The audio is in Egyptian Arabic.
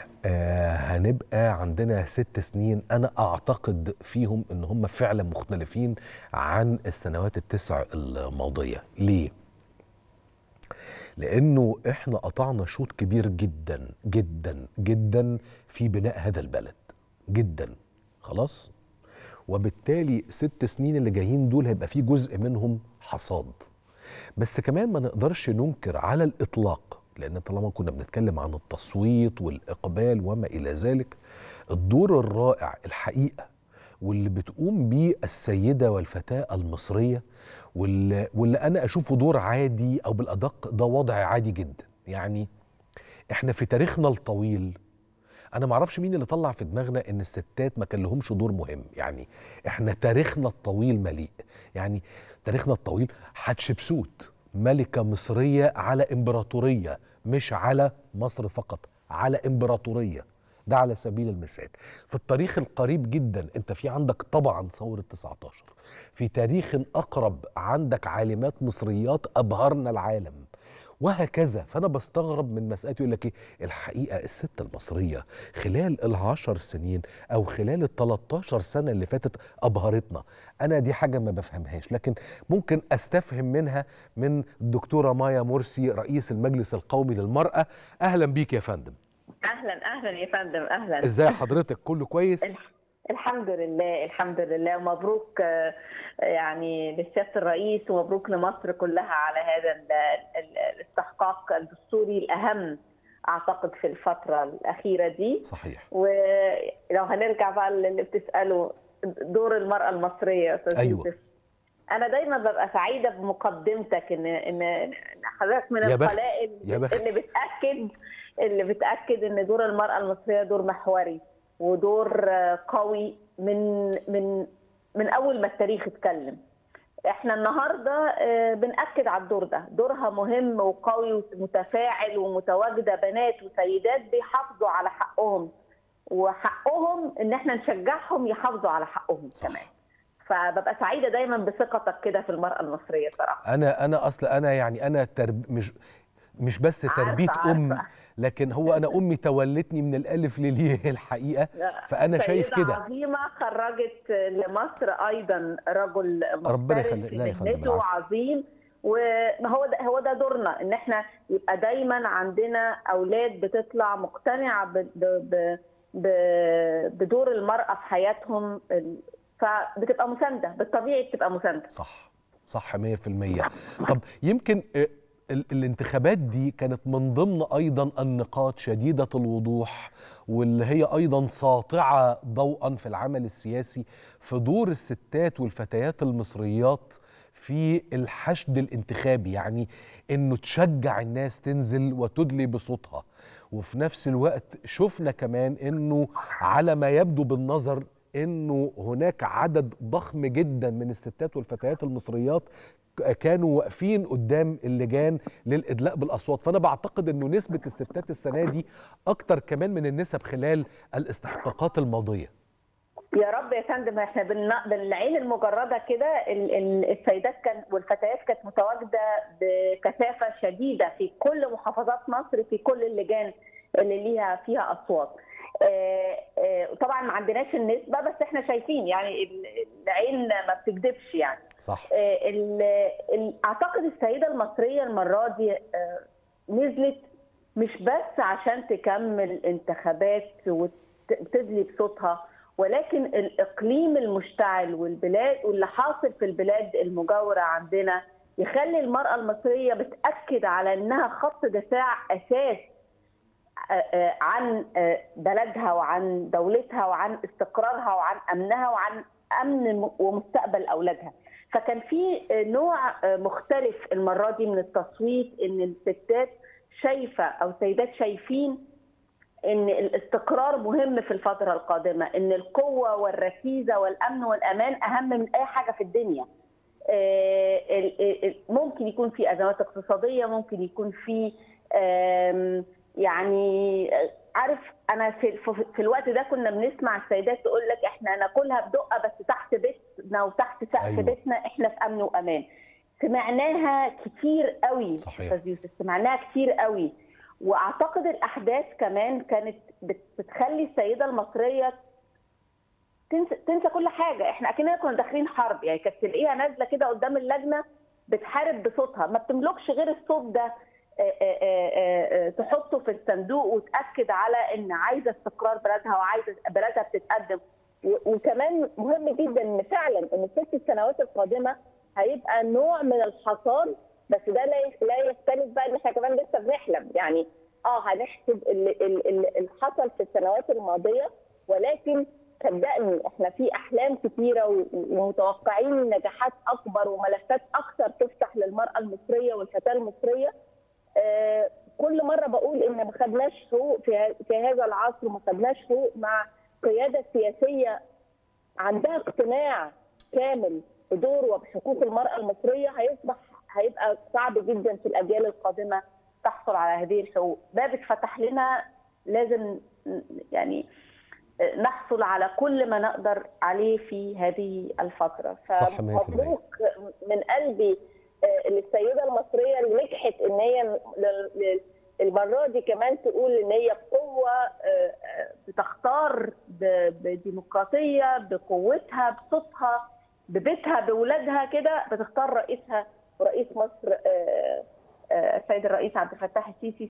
آه هنبقى عندنا ست سنين انا اعتقد فيهم ان هم فعلا مختلفين عن السنوات التسع الماضيه ليه لانه احنا قطعنا شوط كبير جدا جدا جدا في بناء هذا البلد جدا خلاص وبالتالي ست سنين اللي جايين دول هيبقى في جزء منهم حصاد بس كمان ما نقدرش ننكر على الاطلاق لان طالما كنا بنتكلم عن التصويت والاقبال وما الى ذلك الدور الرائع الحقيقه واللي بتقوم بيه السيده والفتاه المصريه واللي, واللي انا اشوفه دور عادي او بالادق ده وضع عادي جدا يعني احنا في تاريخنا الطويل انا ما اعرفش مين اللي طلع في دماغنا ان الستات ما كان لهمش دور مهم يعني احنا تاريخنا الطويل مليء يعني تاريخنا الطويل حتشبسوت ملكه مصريه على امبراطوريه مش على مصر فقط على امبراطوريه ده على سبيل المثال في التاريخ القريب جدا انت في عندك طبعا ثوره 19 في تاريخ اقرب عندك عالمات مصريات ابهرنا العالم وهكذا فانا بستغرب من مساله يقول لك ايه الحقيقه الست المصريه خلال العشر سنين او خلال ال 13 سنه اللي فاتت ابهرتنا انا دي حاجه ما بفهمهاش لكن ممكن استفهم منها من الدكتوره مايا مرسي رئيس المجلس القومي للمراه اهلا بيك يا فندم اهلا اهلا يا فندم اهلا ازاي حضرتك كله كويس الحمد لله الحمد لله ومبروك يعني لسياده الرئيس ومبروك لمصر كلها على هذا الاستحقاق الدستوري الاهم اعتقد في الفتره الاخيره دي صحيح ولو هنرجع بقى اللي بتساله دور المراه المصريه يا استاذ أيوة. يوسف انا دايما ببقى سعيده بمقدمتك ان ان حضرتك من يا بخت. القلائل يا بخت. اللي بتاكد اللي بتاكد ان دور المراه المصريه دور محوري ودور قوي من من من اول ما التاريخ اتكلم احنا النهارده بناكد على الدور ده دورها مهم وقوي ومتفاعل ومتواجده بنات وسيدات بيحافظوا على حقهم وحقهم ان احنا نشجعهم يحافظوا على حقهم صح. كمان فببقى سعيده دايما بثقتك كده في المراه المصريه صراحه انا انا اصل انا يعني انا ترب مش مش بس عارفة، تربيه ام عارفة. لكن هو انا امي تولتني من الالف للياء الحقيقه فانا شايف سيدة كده عظيمة خرجت لمصر أيضا رجل ربنا محترف يخلي- في لا يا فندم، مهنته العفو. وعظيم وهو ده هو ده دورنا ان احنا يبقى دايما عندنا اولاد بتطلع مقتنعه ب ب ب ب بدور المراه في حياتهم ال- فبتبقى مسانده بالطبيعي بتبقى مسانده صح صح 100% طب يمكن آه، ال- الانتخابات دي كانت من ضمن ايضا النقاط شديده الوضوح واللي هي ايضا ساطعه ضوءا في العمل السياسي في دور الستات والفتيات المصريات في الحشد الانتخابي يعني انه تشجع الناس تنزل وتدلي بصوتها وفي نفس الوقت شفنا كمان انه على ما يبدو بالنظر انه هناك عدد ضخم جدا من الستات والفتيات المصريات ك- كانوا واقفين قدام اللجان للادلاء بالاصوات فانا بعتقد انه نسبه الستات السنه دي اكتر كمان من النسب خلال الاستحقاقات الماضيه يا رب يا فندم احنا بالن- بالعين المجرده كده ال- ال- السيدات كان والفتيات كانت متواجده بكثافه شديده في كل محافظات مصر في كل اللجان اللي ليها فيها اصوات. آه، آه، طبعا ما عندناش النسبه بس احنا شايفين يعني ال- العين ما بتكذبش يعني. صح آه، ال- ال- اعتقد السيده المصريه المره دي آه، نزلت مش بس عشان تكمل انتخابات وتدلي بصوتها ولكن الاقليم المشتعل والبلاد واللي حاصل في البلاد المجاوره عندنا يخلي المراه المصريه بتاكد على انها خط دفاع اساس آه، آه، عن آه، بلدها وعن دولتها وعن استقرارها وعن امنها وعن امن م- ومستقبل اولادها فكان في آه، نوع آه، مختلف المره دي من التصويت ان الستات شايفه او السيدات شايفين ان الاستقرار مهم في الفتره القادمه ان القوه والركيزه والامن والامان اهم من اي حاجه في الدنيا آه، ال- ال- ممكن يكون في ازمات اقتصاديه ممكن يكون في آم، يعني آه، عارف انا في, في, في الوقت ده كنا بنسمع السيدات تقول لك احنا ناكلها بدقه بس تحت بيتنا وتحت سقف أيوة. أيوة. بيتنا احنا في امن وامان سمعناها كتير قوي صحيح. استاذ يوسف سمعناها كتير قوي واعتقد الاحداث كمان كانت بتخلي السيده المصريه تنسى, تنسى كل حاجه احنا اكننا كنا داخلين حرب يعني كانت تلاقيها نازله كده قدام اللجنه بتحارب بصوتها ما بتملكش غير الصوت ده تحطه في الصندوق وتاكد على ان عايزه استقرار بلدها وعايزه بلدها بتتقدم وكمان مهم جدا ان فعلا ان الست السنوات القادمه هيبقى نوع من الحصاد بس ده لا يختلف بقى ان احنا كمان لسه بنحلم يعني اه هنحسب اللي حصل في السنوات الماضيه ولكن صدقني احنا في احلام كثيره ومتوقعين نجاحات اكبر وملفات اكثر تفتح للمراه المصريه والفتاه المصريه آه كل مره بقول ان ما خدناش حقوق في, في هذا العصر وما خدناش حقوق مع قياده سياسيه عندها اقتناع كامل بدور وبحقوق المراه المصريه هيصبح هيبقى صعب جدا في الاجيال القادمه تحصل على هذه الحقوق باب اتفتح لنا لازم يعني نحصل على كل ما نقدر عليه في هذه الفتره فمبروك من قلبي للسيده المصريه اللي نجحت ان هي المره دي كمان تقول ان هي قوه بتختار بديمقراطيه بقوتها بصوتها ببيتها باولادها كده بتختار رئيسها ورئيس مصر السيد الرئيس عبد الفتاح السيسي